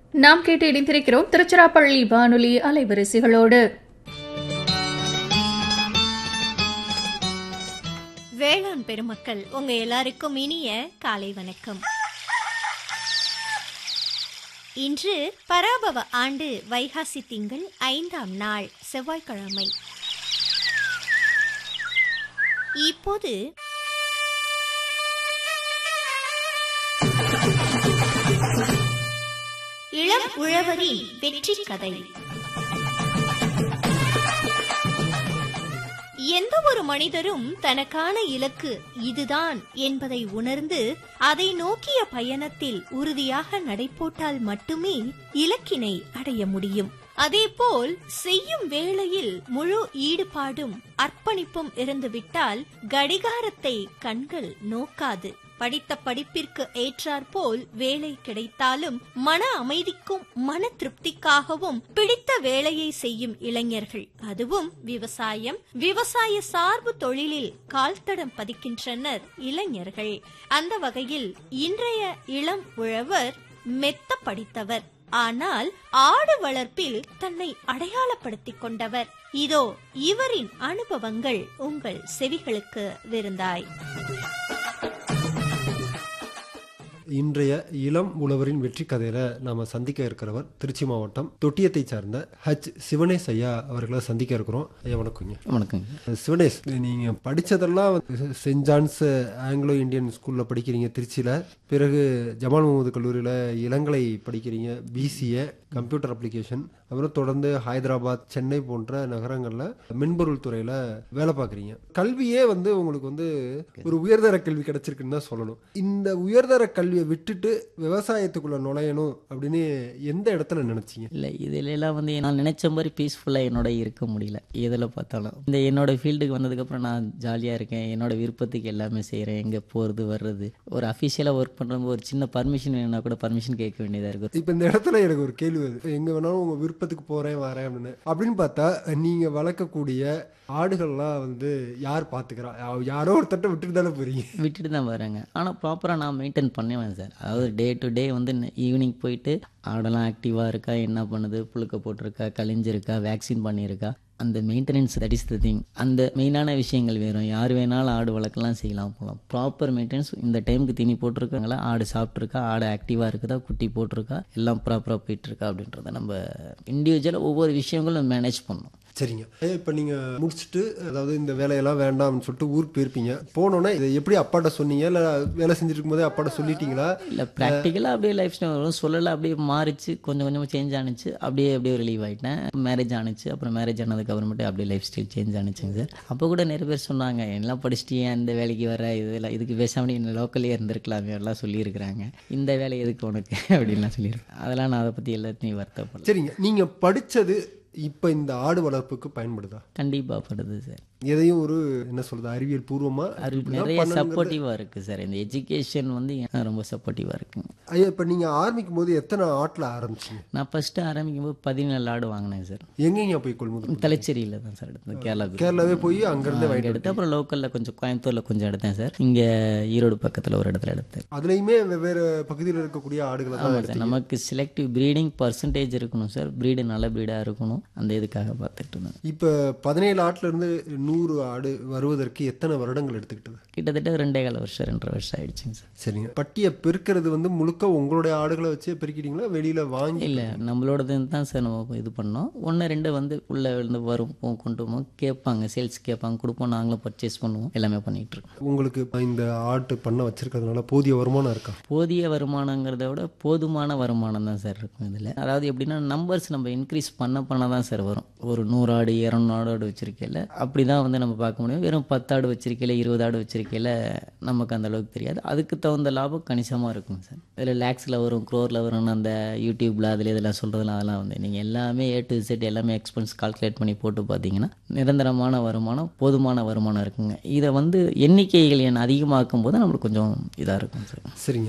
நாம் கேட்டு இணைந்திருக்கிறோம் திருச்சிராப்பள்ளி வானொலி அலைவரிசைகளோடு வேளாண் பெருமக்கள் உங்க எல்லாருக்கும் இனிய காலை வணக்கம் இன்று பராபவ ஆண்டு வைகாசி திங்கள் ஐந்தாம் நாள் செவ்வாய்க்கிழமை இப்போது இளம் உழவரின் வெற்றி கதை எந்த ஒரு மனிதரும் தனக்கான இலக்கு இதுதான் என்பதை உணர்ந்து அதை நோக்கிய பயணத்தில் உறுதியாக நடைபோட்டால் மட்டுமே இலக்கினை அடைய முடியும் அதேபோல் செய்யும் வேளையில் முழு ஈடுபாடும் அர்ப்பணிப்பும் இருந்துவிட்டால் கடிகாரத்தை கண்கள் நோக்காது படித்த படிப்பிற்கு ஏற்றாற்போல் வேலை கிடைத்தாலும் மன அமைதிக்கும் மன திருப்திக்காகவும் பிடித்த வேலையை செய்யும் இளைஞர்கள் அதுவும் விவசாயம் விவசாய சார்பு தொழிலில் கால்தடம் பதிக்கின்றனர் இளைஞர்கள் அந்த வகையில் இன்றைய இளம் உழவர் மெத்த படித்தவர் ஆனால் ஆடு வளர்ப்பில் தன்னை அடையாளப்படுத்திக் கொண்டவர் இதோ இவரின் அனுபவங்கள் உங்கள் செவிகளுக்கு விருந்தாய் இன்றைய இளம் உழவரின் வெற்றி கதையில நாம சந்திக்க இருக்கிறவர் திருச்சி மாவட்டம் தொட்டியத்தை சார்ந்த ஹச் சிவனேஷ் ஐயா அவர்களை சந்திக்க இருக்கிறோம் ஐயா வணக்கங்க வணக்கங்க சிவனேஷ் நீங்க படிச்சதெல்லாம் வந்து சென்ட் ஜான்ஸ் ஆங்கிலோ இந்தியன் ஸ்கூல்ல படிக்கிறீங்க திருச்சியில பிறகு ஜமால் முகமது கல்லூரியில இளங்கலை படிக்கிறீங்க பிசிஏ கம்ப்யூட்டர் அப்ளிகேஷன் அப்புறம் தொடர்ந்து ஹைதராபாத் சென்னை போன்ற நகரங்கள்ல மென்பொருள் துறையில வேலை பார்க்குறீங்க கல்வியே வந்து உங்களுக்கு வந்து ஒரு உயர்தர கல்வி கிடைச்சிருக்குன்னு தான் சொல்லணும் இந்த உயர்தர கல்வியை விட்டுட்டு விவசாயத்துக்குள்ள நுழையணும் அப்படின்னு எந்த இடத்துல நினைச்சீங்க இல்லை இதுல எல்லாம் வந்து நான் நினைச்ச மாதிரி பீஸ்ஃபுல்லாக என்னோட இருக்க முடியல எதில் பார்த்தாலும் இந்த என்னோட ஃபீல்டுக்கு வந்ததுக்கப்புறம் நான் ஜாலியாக இருக்கேன் என்னோட விருப்பத்துக்கு எல்லாமே செய்கிறேன் எங்கே போகிறது வர்றது ஒரு அஃபிஷியலாக ஒர்க் பண்ணுறப்போ ஒரு சின்ன பர்மிஷன் வேணும்னா கூட பர்மிஷன் கேட்க வேண்டியதாக இருக்கும் இப்போ இந்த இடத்துல எனக்கு ஒரு கேள்வி வருது எங்க வேணாலும் உங்க விருப்பத்துக்கு போறேன் வரேன் அப்படின்னு அப்படின்னு பார்த்தா நீங்க வளர்க்கக்கூடிய ஆடுகள்லாம் வந்து யார் பாத்துக்கிறா யா- யாரோ ஒருத்தட்ட விட்டுட்டு தானே போறீங்க விட்டுட்டு தான் வரேங்க ஆனால் ப்ராப்பராக நான் மெயின்டைன் பண்ணுவேன் சார் அதாவது டே டு டே வந்து ஈவினிங் போயிட்டு ஆடெல்லாம் ஆக்டிவாக இருக்கா என்ன பண்ணுது புழுக்க போட்டிருக்கா கழிஞ்சிருக்கா வேக்சின் பண்ணியிருக்கா அந்த maintenance that is the thing அந்த மெயினான விஷயங்கள் வேறும் யார் வேணாலும் ஆடு வளர்க்கலாம் செய்யலாம் போகலாம் ப்ராப்பர் மெயின்டெனன்ஸ் இந்த டைமுக்கு தீனி போட்டிருக்காங்களா ஆடு சாப்பிட்ருக்கா ஆடு ஆக்டிவாக இருக்குதா குட்டி போட்டிருக்கா எல்லாம் ப்ராப்பராக போயிட்டுருக்கா அப்படின்றத நம்ம இண்டிவிஜுவலாக ஒவ்வொரு விஷயங்களும் மேனேஜ் பண்ணணும் சரிங்க இப்போ நீங்க முடிச்சுட்டு அதாவது இந்த வேலையெல்லாம் வேண்டாம்னு சொல்லிட்டு ஊருக்கு போயிருப்பீங்க போனோன்னே இதை எப்படி அப்பாட்ட சொன்னீங்க இல்லை வேலை செஞ்சுட்டு இருக்கும்போதே அப்பாட்ட சொல்லிட்டீங்களா இல்லை ப்ராக்டிக்கலாக அப்படியே லைஃப் ஸ்டைல் வரும் சொல்லலை அப்படியே மாறிச்சு கொஞ்சம் கொஞ்சமாக சேஞ்ச் ஆனிச்சு அப்படியே அப்படியே ரிலீவ் ஆகிட்டேன் மேரேஜ் ஆனிச்சு அப்புறம் மேரேஜ் ஆனதுக்கு அப்புறமேட்டு அப்படியே லைஃப் ஸ்டைல் சேஞ்ச் ஆனிச்சுங்க சார் அப்போ கூட நிறைய பேர் சொன்னாங்க எல்லாம் படிச்சுட்டு ஏன் இந்த வேலைக்கு வர இதெல்லாம் இதுக்கு பேசாமல் நீ லோக்கல்லே இருந்திருக்கலாமே எல்லாம் சொல்லியிருக்கிறாங்க இந்த வேலை எதுக்கு உனக்கு அப்படின்லாம் சொல்லியிருக்கேன் அதெல்லாம் நான் அதை பற்றி எல்லாத்தையும் வருத்தப்படல சரிங்க நீங்க படிச்சது இப்போ இந்த ஆடு வளர்ப்புக்கு பயன்படுதா கண்டிப்பாக படுது சார் எதையும் ஒரு என்ன சொல்றது அறிவியல் பூர்வமா அது இப்படிதான் நிறைய பண்ணணுங்கிறது- சப்போர்ட்டிவாக இருக்குது சார் இந்த எஜுகேஷன் வந்து எனக்கு ரொம்ப சப்போர்ட்டிவாக இருக்குங்க ஐயா இப்போ நீங்க ஆரம்பிக்கும் போது எத்தனை ஆட்டில் ஆரம்பிச்சீங்க நான் ஃபஸ்ட்டு ஆரம்பிக்கும் போது பதினேழு ஆடு வாங்கினேன் சார் எங்கெங்க போய் கொள்முதல் தலைச்சேரியில் தான் சார் எடுத்தேன் கேரளா கேரளாவே போய் அங்கிருந்தே அங்கே வாங்கிட்டு எடுத்தேன் அப்புறம் லோக்கலில் கொஞ்சம் கோயம்புத்தூரில் கொஞ்சம் எடுத்தேன் சார் இங்கே ஈரோடு பக்கத்தில் ஒரு இடத்துல எடுத்தேன் அதுலயுமே வெவ்வேறு பகுதியில் இருக்கக்கூடிய ஆடுகளை தான் ஆமாம் சார் நமக்கு செலக்டிவ் ப்ரீடிங் பர்சன்டேஜ் இருக்கணும் சார் ப்ரீடு நல்ல ப்ரீடாக இருக்கணும் அந்த இதுக்காக பார்த்துட்டு இருந்தேன் இப்போ பதினேழு ஆட்டுல இருந்து நூறு ஆடு வருவதற்கு எத்தனை வருடங்கள் எடுத்துக்கிட்டது கிட்டத்தட்ட ரெண்டே கால வருஷம் ரெண்டரை வருஷம் ஆயிடுச்சுங்க சார் சரிங்க பட்டியை பெருக்கிறது வந்து முழுக்க உங்களுடைய ஆடுகளை வச்சே பெருக்கிட்டீங்களா வெளியில வாங்கி இல்லை நம்மளோடது தான் சார் நம்ம இது பண்ணோம் ஒன்று ரெண்டு வந்து உள்ளே இருந்து வரும் போ- கொண்டு போவோம் கேட்பாங்க சேல்ஸ் கேட்பாங்க கொடுப்போம் நாங்களும் பர்ச்சேஸ் பண்ணுவோம் எல்லாமே பண்ணிகிட்டு இருக்கோம் உங்களுக்கு இந்த ஆட்டு பண்ண வச்சிருக்கிறதுனால போதிய வருமானம் இருக்கா போதிய வருமானங்கிறத விட போதுமான வருமானம் தான் சார் இருக்கும் இதில் அதாவது எப்படின்னா நம்பர்ஸ் நம்ம இன்க்ரீஸ் பண்ண பண்ண தான் சார் வரும் ஒரு நூறு ஆடு இரநூறு ஆடு வச்சிருக்கையில் அப்படி தான் வந்து நம்ம பார்க்க முடியும் வெறும் பத்து ஆடு வச்சிருக்கையில் இருபது ஆடு வச்சிருக்கையில் நமக்கு அந்த அளவுக்கு தெரியாது அதுக்கு தகுந்த லாபம் கணிசமாக இருக்கும் சார் இதில் லேக்ஸில் வரும் க்ரோரில் வரும்னு அந்த யூடியூப்பில் அதில் இதெல்லாம் சொல்கிறதுலாம் அதெல்லாம் வந்து நீங்கள் எல்லாமே ஏ டு செட் எல்லாமே எக்ஸ்பென்ஸ் கால்குலேட் பண்ணி போட்டு பார்த்தீங்கன்னா நிரந்தரமான வருமானம் போதுமான வருமானம் இருக்குங்க இதை வந்து எண்ணிக்கைகள் எண் அதிகமாக்கும் போது நம்மளுக்கு கொஞ்சம் இதாக இருக்கும் சார் சரிங்க